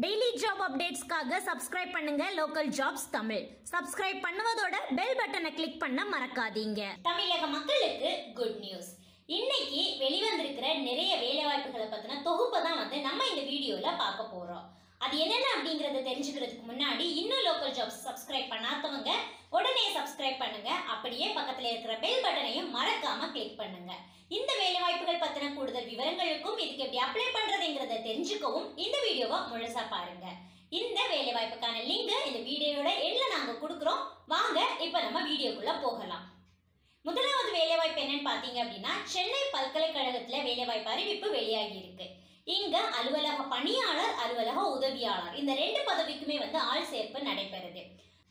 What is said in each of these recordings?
daily job அப்டேட்ஸ்க்காக subscribe பண்ணுங்க local jobs Tamil subscribe பண்ணுவதோட பெல் பட்டனை கிளிக் பண்ண மறக்காதீங்க தமிழக மக்களுக்கு குட் நியூஸ் இன்னைக்கு வெளிவந்திருக்கிற நிறைய வேலைவாய்ப்புகளை பத்தின தொகுப்பை தான் வந்து நம்ம இந்த வீடியோல பார்க்க போறோம் அது என்னென்ன அப்படிங்கறத தெரிஞ்சுக்கிறதுக்கு முன்னாடி இன்னும் லோக்கல் ஜாப்ஸ் சப்ஸ்கிரைப் பண்ணாதவங்க உடனே சப்ஸ்கிரைப் பண்ணுங்க அப்படியே பக்கத்துல இருக்கிற பெல் பட்டனையும் மறக்காம கிளிக் பண்ணுங்க இந்த வேலைவாய்ப்புகள் பத்தின கூடுதல் விவரங்களுக்கும் இதுக்கு எப்படி அப்ளை பண்றதுங்கிறத தெரிஞ்சுக்கவும் இந்த வீடியோவை முழுசா பாருங்க இந்த வேலைவாய்ப்புக்கான லிங்க் இந்த வீடியோவோட எண்ட்ல நாங்க கொடுக்குறோம் வாங்க இப்ப நம்ம வீடியோக்குள்ள போகலாம் முதலாவது வேலைவாய்ப்பு என்னன்னு பாத்தீங்க அப்படின்னா சென்னை பல்கலைக்கழகத்துல வேலைவாய்ப்பு அறிவிப்பு வெளியாகி இருக்கு இங்க அலுவலக பணியாளர் அலுவலக உதவியாளர் இந்த ரெண்டு பதவிக்குமே வந்து ஆள் சேர்ப்பு நடைபெறுது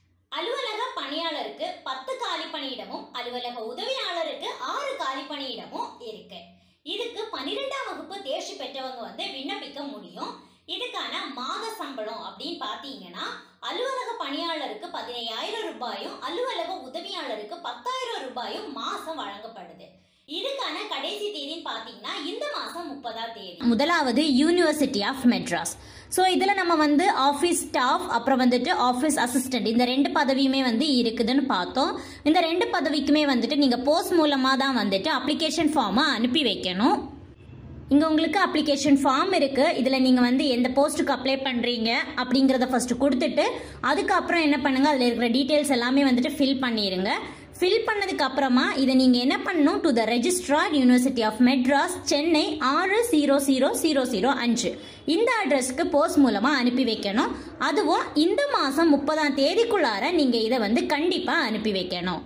அலுவலக பணியாளருக்கு பத்து காலி பணியிடமும் அலுவலக உதவியாளருக்கு ஆறு காலி பணியிடமும் இருக்கு இதுக்கு பன்னிரெண்டாம் வகுப்பு தேர்ச்சி பெற்றவங்க வந்து விண்ணப்பிக்க முடியும் இதுக்கான மாத சம்பளம் அப்படின்னு பார்த்தீங்கன்னா அலுவலக பணியாளருக்கு பதினையாயிரம் ரூபாயும் அலுவலக உதவியாளருக்கு பத்தாயிரம் ரூபாயும் மாசம் வழங்கப்படுது இதுக்கான கடைசி தேதின்னு பார்த்தீங்கன்னா இந்த மாசம் முப்பதாம் தேதி முதலாவது யூனிவர்சிட்டி ஆஃப் மெட்ராஸ் ஸோ இதில் நம்ம வந்து ஆஃபீஸ் ஸ்டாஃப் அப்புறம் வந்துட்டு ஆஃபீஸ் அசிஸ்டன்ட் இந்த ரெண்டு பதவியுமே வந்து இருக்குதுன்னு பார்த்தோம் இந்த ரெண்டு பதவிக்குமே வந்துட்டு நீங்கள் போஸ்ட் மூலமாக தான் வந்துட்டு அப்ளிகேஷன் ஃபார்மை அனுப்பி வைக்கணும் இங்கே உங்களுக்கு அப்ளிகேஷன் ஃபார்ம் இருக்குது இதில் நீங்கள் வந்து எந்த போஸ்ட்டுக்கு அப்ளை பண்ணுறீங்க அப்படிங்கிறத ஃபஸ்ட்டு கொடுத்துட்டு அதுக்கப்புறம் என்ன பண்ணுங்கள் அதில் இருக்கிற டீட்டெயில்ஸ் எல்லாமே வந்துட்டு ஃபில் பண்ணிடுங்க ஃபில் பண்ணதுக்கு அப்புறமா இதை நீங்கள் என்ன பண்ணணும் to the registrar university of Madras Chennai ஆறு ஜீரோ ஜீரோ ஜீரோ ஜீரோ அஞ்சு இந்த அட்ரஸ்க்கு போஸ்ட் மூலமாக அனுப்பி வைக்கணும் அதுவும் இந்த மாதம் முப்பதாம் தேதிக்குள்ளார நீங்கள் இதை வந்து கண்டிப்பாக அனுப்பி வைக்கணும்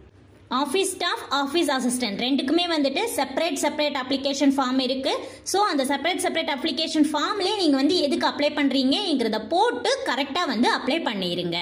ஆஃபீஸ் ஸ்டாஃப் ஆஃபீஸ் அசிஸ்டன்ட் ரெண்டுக்குமே வந்துட்டு செப்பரேட் செப்பரேட் அப்ளிகேஷன் ஃபார்ம் இருக்கு ஸோ அந்த செப்பரேட் செப்பரேட் அப்ளிகேஷன் ஃபார்ம்லேயே நீங்கள் வந்து எதுக்கு அப்ளை பண்ணுறீங்கிறத போட்டு கரெக்டாக வந்து அப்ளை பண்ணிடுங்க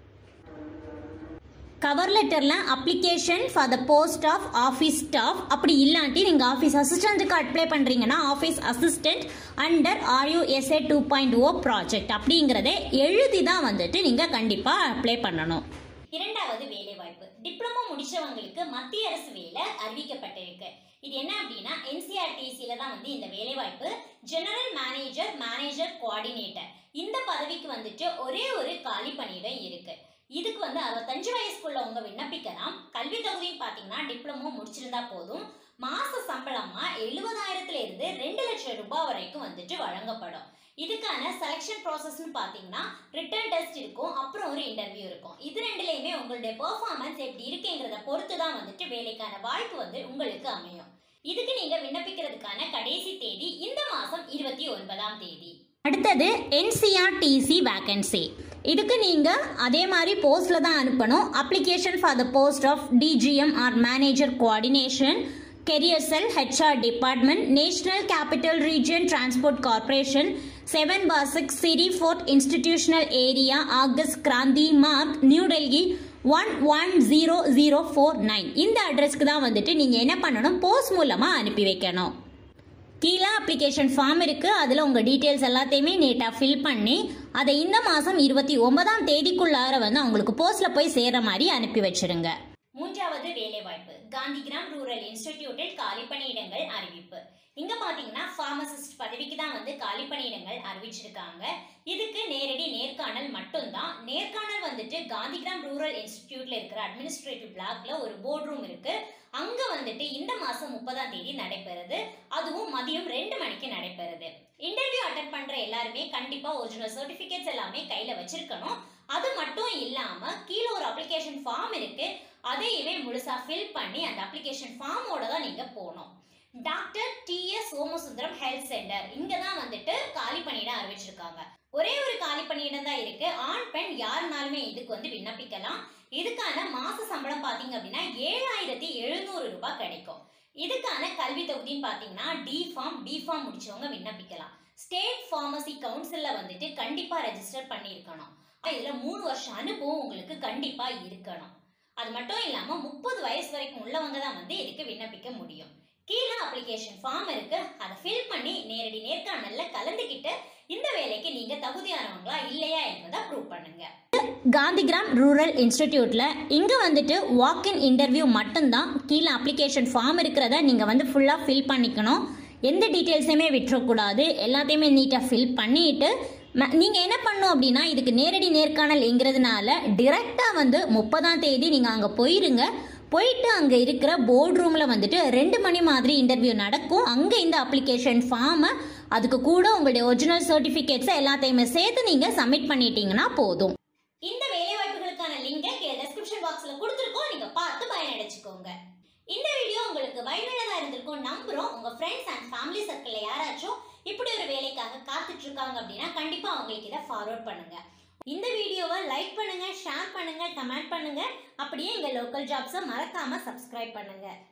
கவர் லெட்டரில் application for the post of office staff அப்படி இல்லாட்டி நீங்கள் ஆஃபீஸ் அசிஸ்டண்ட்டுக்கு அப்ளை பண்ணுறீங்கன்னா office assistant under RUSA two point O project அப்படிங்கிறத எழுதி தான் வந்துட்டு நீங்கள் கண்டிப்பாக அப்ளை பண்ணணும் இரண்டாவது வேலை வாய்ப்பு டிப்ளமோ முடிச்சவங்களுக்கு மத்திய அரசு வேலை அறிவிக்கப்பட்டிருக்கு இது என்ன அப்படின்னா என்சிஆர்டிசியில தான் வந்து இந்த வேலை வாய்ப்பு ஜெனரல் மேனேஜர் மேனேஜர் கோஆர்டினேட்டர் இந்த பதவிக்கு வந்துட்டு ஒரே ஒரு காலி பணியிடம் இருக்கு இதுக்கு வந்து அறுபத்தஞ்சு வயசுக்குள்ளவங்க விண்ணப்பிக்கலாம் கல்வி தகுதியும் பார்த்தீங்கன்னா டிப்ளமோ முடிச்சிருந்தா போதும் மாச சம்பளமா எழுபதாயிரத்துல இருந்து ரெண்டு லட்சம் ரூபாய் வரைக்கும் வந்துட்டு வழங்கப்படும் இதுக்கான செலெக்ஷன் ப்ராசஸ்னு பார்த்தீங்கன்னா ரிட்டர்ன் டெஸ்ட் இருக்கும் அப்புறம் ஒரு இன்டர்வியூ இருக்கும் இது ரெண்டுலேயுமே உங்களுடைய பெர்ஃபார்மன்ஸ் எப்படி இருக்குங்கிறத பொறுத்து தான் வந்துட்டு வேலைக்கான வாய்ப்பு வந்து உங்களுக்கு அமையும் இதுக்கு நீங்க விண்ணப்பிக்கிறதுக்கான கடைசி தேதி இந்த மாசம் இருபத்தி ஒன்பதாம் தேதி அடுத்தது என்சிஆர்டிசி வேகன்சி இதுக்கு நீங்கள் அதே மாதிரி போஸ்டில் தான் அனுப்பணும் application for the post of DGM or manager coordination career cell HR department national capital region transport corporation seven four six Siri fort institutional area August Kranti Marg New Delhi one one zero zero four nine இந்த அட்ரஸ்க்கு தான் வந்துட்டு நீங்கள் என்ன பண்ணணும் post மூலமாக அனுப்பி வைக்கணும் கீழே அப்ளிகேஷன் ஃபார்ம் இருக்குது அதில் உங்கள் டீட்டெயில்ஸ் எல்லாத்தையுமே நீட்டாக ஃபில் பண்ணி அதை இந்த மாதம் இருபத்தி ஒன்பதாம் தேதிக்குள்ளார வந்து அவங்களுக்கு போஸ்ட்டில் போய் சேர்ற மாதிரி அனுப்பி வச்சிருங்க மூன்றாவது வேலைவாய்ப்பு காந்திகிராம் ரூரல் இன்ஸ்டிடியூட்டில் காலி பணியிடங்கள் அறிவிப்பு இங்க பாத்தீங்கன்னா பார்மசிஸ்ட் பதவிக்கு தான் வந்து காலி பணியிடங்கள் அறிவிச்சிருக்காங்க இதுக்கு நேரடி நேர்காணல் மட்டும்தான் நேர்காணல் வந்துட்டு காந்திகிராம் ரூரல் இன்ஸ்டிடியூட்ல இருக்கிற அட்மினிஸ்ட்ரேட்டிவ் பிளாக்ல ஒரு போர்ட் ரூம் இருக்கு அங்க வந்துட்டு இந்த மாசம் முப்பதாம் தேதி நடைபெறுது அதுவும் மதியம் ரெண்டு மணிக்கு நடைபெறுது இன்டர்வியூ அட்டன் பண்ற எல்லாருமே கண்டிப்பா ஒரிஜினல் சர்டிபிகேட்ஸ் எல்லாமே கையில வச்சிருக்கணும் அது மட்டும் இல்லாம கீழே ஒரு அப்ளிகேஷன் ஃபார்ம் இருக்கு அதையுமே முழுசா ஃபில் பண்ணி அந்த அப்ளிகேஷன் ஃபார்மோட தான் நீங்க போகணும் doctor D S Somasundaram health centre இங்க தான் வந்துட்டு காலி பணியிடம் அறிவிச்சிருக்காங்க ஒரே ஒரு காலி பணியிடம் தான் இருக்கு ஆண் பெண் யாருனாலுமே இதுக்கு வந்து விண்ணப்பிக்கலாம் இதுக்கான மாச சம்பளம் பாத்தீங்க அப்படின்னா ஏழாயிரத்தி எழுநூறு ரூபாய் கிடைக்கும் இதுக்கான கல்வி தொகுதின்னு பாத்தீங்கன்னா டி ஃபார்ம் பி ஃபார்ம் முடிச்சவங்க விண்ணப்பிக்கலாம் ஸ்டேட் ஃபார்மசி கவுன்சில்ல வந்துட்டு கண்டிப்பா ரெஜிஸ்டர் பண்ணியிருக்கணும் இதுல மூணு வருஷம் அனுபவம் உங்களுக்கு கண்டிப்பா இருக்கணும் அது மட்டும் இல்லாம முப்பது வயசு வரைக்கும் உள்ளவங்க தான் வந்து இதுக்கு விண்ணப்பிக்க முடியும் கீழே அப்ளிகேஷன் ஃபார்ம் இருக்கு அதை ஃபில் பண்ணி நேரடி நேர்காணல்ல கலந்துக்கிட்டு இந்த வேலைக்கு நீங்க தகுதியானவங்களா இல்லையா என்பதை ப்ரூவ் பண்ணுங்க காந்திகிராம் ரூரல் இன்ஸ்டிடியூட்டில் இங்கே வந்துட்டு வாக்கின் இன்டர்வியூ மட்டும்தான் கீழே அப்ளிகேஷன் ஃபார்ம் இருக்கிறத நீங்கள் வந்து ஃபுல்லாக ஃபில் பண்ணிக்கணும் எந்த டீட்டெயில்ஸையுமே விட்டுறக்கூடாது எல்லாத்தையுமே நீட்டாக ஃபில் பண்ணிட்டு ம- நீங்க என்ன பண்ணும் அப்படின்னா இதுக்கு நேரடி நேர்காணல் என்கிறதுனால டிரெக்டா வந்து முப்பதாம் தேதி நீங்க அங்க போயிருங்க போயிட்டு அங்க இருக்கிற போர்ட் ரூம்ல வந்துட்டு ரெண்டு மணி மாதிரி இன்டர்வியூ நடக்கும் அங்க இந்த அப்ளிகேஷன் ஃபார்மை அதுக்கு கூட உங்களுடைய ஒரிஜினல் சர்டிபிகேட்ஸ் எல்லாத்தையுமே சேர்த்து நீங்க சப்மிட் பண்ணிட்டீங்கன்னா போதும் இந்த வேலை வாய்ப்புகளுக்கான லிங்கை கீழே டெஸ்கிரிப்ஷன் பாக்ஸ்ல கொடுத்துருக்கோம் நீங்க பார்த்து பயனடைச்சுக்கோங்க இந்த வீடியோ உங்களுக்கு பயனுள்ளதா இருந்திருக்கும் நம்புறோம் உங்க ஃப்ரெண்ட்ஸ் அண்ட் ஃபேமிலி சர்க்கிள்ல யாராச்சும் இப்படி ஒரு வேலைக்காக காத்துட்டு இருக்காங்க அப்படின்னா கண்டிப்பா அவங்களுக்கு இதை ஃபார்வர்ட் பண்ணுங்க இந்த வீடியோவை லைக் பண்ணுங்க ஷேர் பண்ணுங்க கமெண்ட் பண்ணுங்க அப்படியே எங்க லோக்கல் ஜாப்ஸை மறக்காம சப்ஸ்கிரைப் பண்ணுங்க